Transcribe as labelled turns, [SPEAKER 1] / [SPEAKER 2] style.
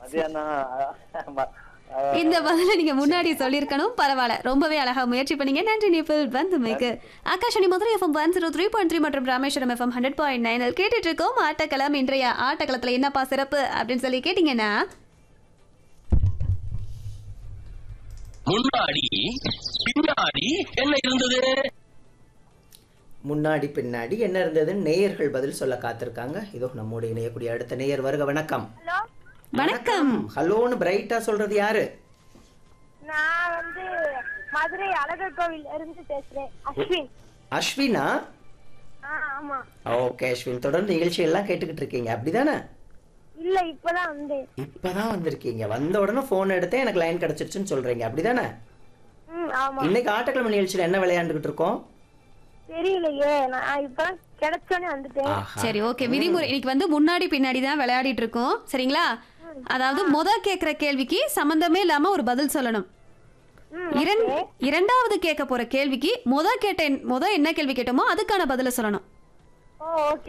[SPEAKER 1] மதியானம் ம- அஹ்,
[SPEAKER 2] இந்த பதில நீங்க முன்னாடி சொல்லியிருக்கணும் பரவாயில்ல ரொம்பவே அழகா முயற்சி பண்ணீங்க நன்றி நிபில் வந்துமைக்கு Akashvani Madurai FM one zero three point three மற்றும் ராமேஸ்வரம் எஃப்எம் ஹண்ட்ரட் பாயிண்ட் நைனில் கேட்டுட்டு இருக்கோம் ஆட்டக்களம் இன்றைய ஆட்டக்களத்துல என்னப்பா சிறப்பு அப்படின்னு சொல்லி கேட்டீங்கன்னா
[SPEAKER 3] முன்னாடி பின்னாடி என்ன இருந்தது
[SPEAKER 4] முன்னாடி பின்னாடி என்ன இருந்ததுன்னு நேயர்கள் பதில் சொல்ல காத்திருக்காங்க இதோ நம்மோட இணையக்கூடிய அடுத்த நேயர் வருக வணக்கம்
[SPEAKER 5] ஹலோ
[SPEAKER 2] வணக்கம்
[SPEAKER 4] ஹலோன்னு பிரைட்டா சொல்றது யாரு
[SPEAKER 5] நான் வந்து மதுரை அழகர் கோவில் இருந்து பேசுறேன் அஸ்வின்
[SPEAKER 4] அஸ்வினா
[SPEAKER 5] ஆ ஆமா
[SPEAKER 4] ஓகே அஸ்வின் தொடர்ந்து நிகழ்ச்சி எல்லாம் கேட்டுக்கிட்டு இருக்கீங்க அப்படிதானே
[SPEAKER 5] இல்ல இப்பதான் வந்தேன்
[SPEAKER 4] இப்பதான் வந்திருக்கீங்க வந்த உடனே போன் எடுத்தேன் எனக்கு லைன் கிடைச்சிருச்சுன்னு சொல்றீங்க அப்படிதானே
[SPEAKER 5] ம் ஆமா
[SPEAKER 4] இன்னைக்கு ஆட்டக்கிழமை நிகழ்ச்சியில என்ன விளையாண்டுகிட்டு இருக்கோம்
[SPEAKER 5] தெரியலையே நான் இப்பதான் கிடைச்சோன்னே வந்துட்டேன்
[SPEAKER 4] ஆஹா.
[SPEAKER 2] சரி ஓகே விதிமுறை இன்னைக்கு வந்து முன்னாடி பின்னாடி தான் விளையாடிட்டு இருக்கோம் சரிங்களா அதாவது முத கேக்குற கேள்விக்கு சம்பந்தமே இல்லாம ஒரு பதில் சொல்லணும் இரண்- இரண்டாவது கேட்க போற கேள்விக்கு முத கேட்ட முத என்ன கேள்வி கேட்டோமோ அதுக்கான பதில சொல்லணும்
[SPEAKER 5] ஓ ஓகே